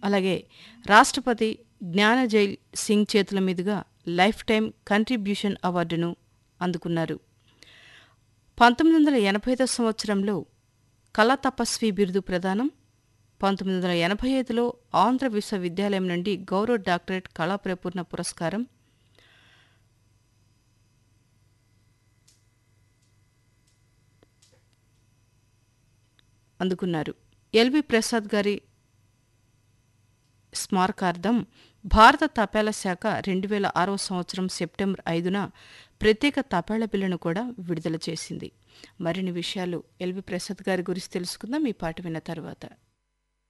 అలాగే రాష్ట్రపతి జ్ఞానజైల్ సింగ్ చేతుల మీదుగా లైఫ్ టైం కంట్రిబ్యూషన్ అవార్డును అందుకున్నారు పంతొమ్మిది వందల ఎనభై ఐదో సంవత్సరంలో కళా తపస్వి బిరుదు ప్రదానం పంతొమ్మిది వందల ఎనభై ఐదులో ఆంధ్ర విశ్వవిద్యాలయం నుండి గౌరవ డాక్టరేట్ కళా ప్రపూర్ణ పురస్కారం అందుకున్నారు ఎల్వి ప్రసాద్ గారి స్మారకార్థం భారత తపాలా శాఖ రెండు వేల ఆరవ సంవత్సరం సెప్టెంబర్ ఐదున ప్రత్యేక తపాలా బిల్లును కూడా విడుదల చేసింది మరిన్ని విషయాలు ఎల్వి ప్రసాద్ గారి గురించి తెలుసుకుందాం ఈ పాట విన్న తర్వాత